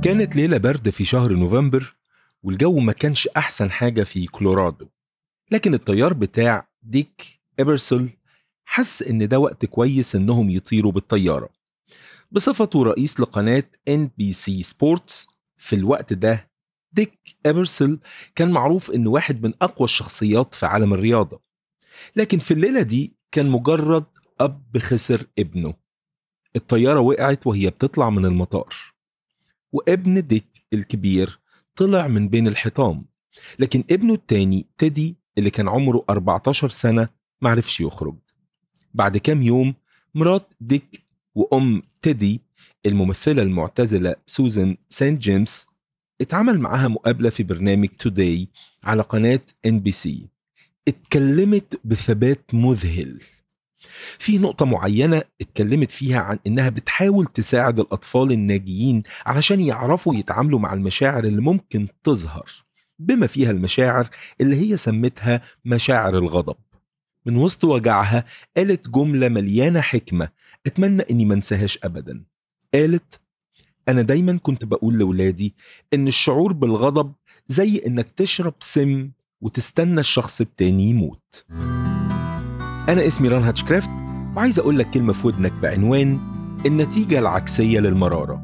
كانت ليلة برد في شهر نوفمبر والجو ما كانش أحسن حاجة في كولورادو لكن الطيار بتاع ديك إبرسل حس إن ده وقت كويس إنهم يطيروا بالطيارة بصفته رئيس لقناة NBC سبورتس في الوقت ده ديك إبرسل كان معروف إنه واحد من أقوى الشخصيات في عالم الرياضة لكن في الليلة دي كان مجرد أب خسر ابنه الطيارة وقعت وهي بتطلع من المطار وابن ديك الكبير طلع من بين الحيطان لكن ابنه التاني تيدي اللي كان عمره 14 سنة معرفش يخرج بعد كام يوم مرات ديك وأم تيدي الممثلة المعتزلة سوزان سانت جيمس اتعمل معاها مقابلة في برنامج توداي على قناة ان بي سي اتكلمت بثبات مذهل في نقطة معينة اتكلمت فيها عن إنها بتحاول تساعد الأطفال الناجيين علشان يعرفوا يتعاملوا مع المشاعر اللي ممكن تظهر بما فيها المشاعر اللي هي سمتها مشاعر الغضب من وسط وجعها قالت جملة مليانة حكمة أتمنى إني ما انساهاش أبدا قالت أنا دايما كنت بقول لولادي إن الشعور بالغضب زي إنك تشرب سم وتستنى الشخص التاني يموت أنا اسمي ران هاتشكرافت وعايز أقول لك كلمة في ودنك بعنوان النتيجة العكسية للمرارة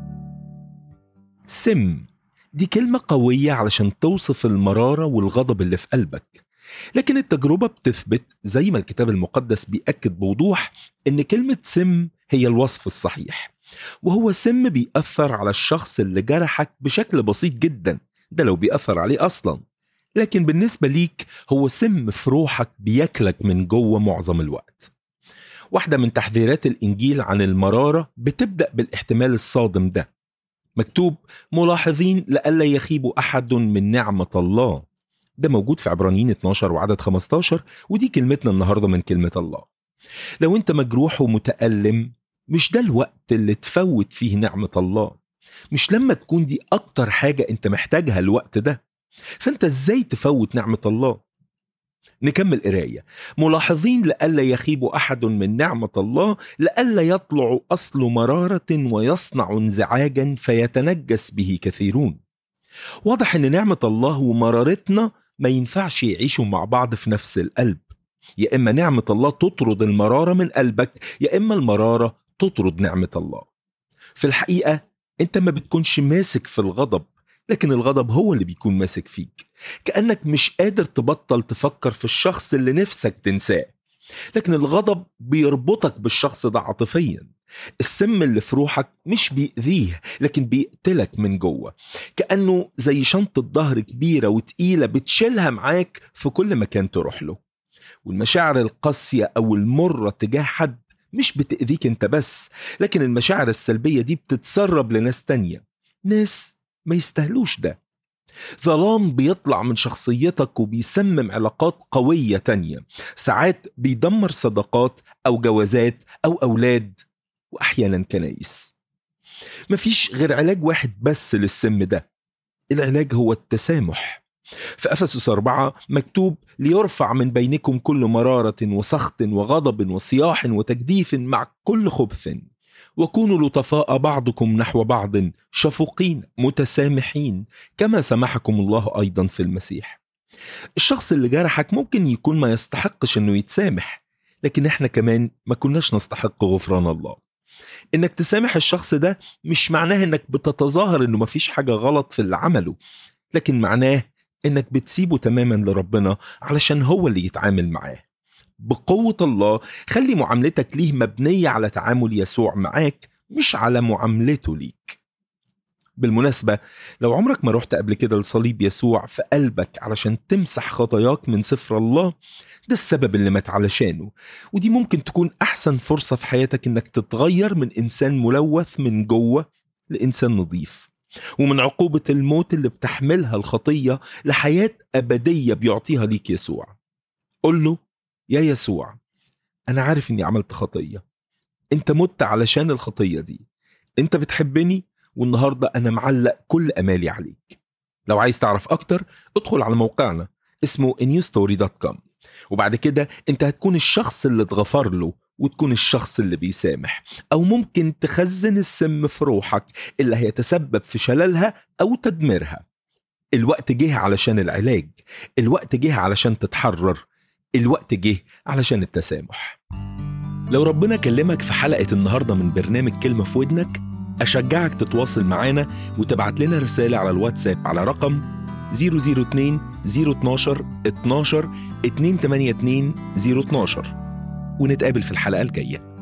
سم دي كلمة قوية علشان توصف المرارة والغضب اللي في قلبك لكن التجربة بتثبت زي ما الكتاب المقدس بيأكد بوضوح إن كلمة سم هي الوصف الصحيح وهو سم بيأثر على الشخص اللي جرحك بشكل بسيط جدا ده لو بيأثر عليه أصلا لكن بالنسبة ليك هو سم في روحك بياكلك من جوه معظم الوقت واحدة من تحذيرات الإنجيل عن المرارة بتبدأ بالاحتمال الصادم ده مكتوب ملاحظين لئلا يخيب أحد من نعمة الله ده موجود في عبرانيين 12 وعدد 15 ودي كلمتنا النهاردة من كلمة الله لو انت مجروح ومتألم مش ده الوقت اللي تفوت فيه نعمة الله مش لما تكون دي أكتر حاجة انت محتاجها الوقت ده فانت ازاي تفوت نعمة الله نكمل قراية ملاحظين لئلا يخيب أحد من نعمة الله لئلا يطلع أصل مرارة ويصنع انزعاجا فيتنجس به كثيرون واضح أن نعمة الله ومرارتنا ما ينفعش يعيشوا مع بعض في نفس القلب يا إما نعمة الله تطرد المرارة من قلبك يا إما المرارة تطرد نعمة الله في الحقيقة أنت ما بتكونش ماسك في الغضب لكن الغضب هو اللي بيكون ماسك فيك كأنك مش قادر تبطل تفكر في الشخص اللي نفسك تنساه لكن الغضب بيربطك بالشخص ده عاطفيا السم اللي في روحك مش بيأذيه لكن بيقتلك من جوه كأنه زي شنطة ظهر كبيرة وتقيلة بتشيلها معاك في كل مكان تروح له والمشاعر القاسية أو المرة تجاه حد مش بتأذيك انت بس لكن المشاعر السلبية دي بتتسرب لناس تانية ناس ما يستاهلوش ده ظلام بيطلع من شخصيتك وبيسمم علاقات قوية تانية ساعات بيدمر صداقات أو جوازات أو أولاد وأحيانا كنايس مفيش غير علاج واحد بس للسم ده العلاج هو التسامح في أفسس أربعة مكتوب ليرفع من بينكم كل مرارة وسخط وغضب وصياح وتجديف مع كل خبث وكونوا لطفاء بعضكم نحو بعض شفوقين متسامحين كما سمحكم الله ايضا في المسيح الشخص اللي جرحك ممكن يكون ما يستحقش انه يتسامح لكن احنا كمان ما كناش نستحق غفران الله انك تسامح الشخص ده مش معناه انك بتتظاهر انه مفيش حاجة غلط في اللي عمله لكن معناه انك بتسيبه تماما لربنا علشان هو اللي يتعامل معاه بقوة الله خلي معاملتك ليه مبنية على تعامل يسوع معاك مش على معاملته ليك بالمناسبة لو عمرك ما رحت قبل كده لصليب يسوع في قلبك علشان تمسح خطاياك من سفر الله ده السبب اللي مات علشانه ودي ممكن تكون أحسن فرصة في حياتك إنك تتغير من إنسان ملوث من جوه لإنسان نظيف ومن عقوبة الموت اللي بتحملها الخطية لحياة أبدية بيعطيها ليك يسوع قل له يا يسوع أنا عارف إني عملت خطية أنت مت علشان الخطية دي أنت بتحبني والنهاردة أنا معلق كل أمالي عليك لو عايز تعرف أكتر ادخل على موقعنا اسمه newstory.com وبعد كده أنت هتكون الشخص اللي اتغفر له وتكون الشخص اللي بيسامح أو ممكن تخزن السم في روحك اللي هيتسبب في شللها أو تدميرها الوقت جه علشان العلاج الوقت جه علشان تتحرر الوقت جه علشان التسامح لو ربنا كلمك في حلقة النهاردة من برنامج كلمة في ودنك أشجعك تتواصل معانا وتبعت لنا رسالة على الواتساب على رقم 002 012 12 282 012 ونتقابل في الحلقة الجاية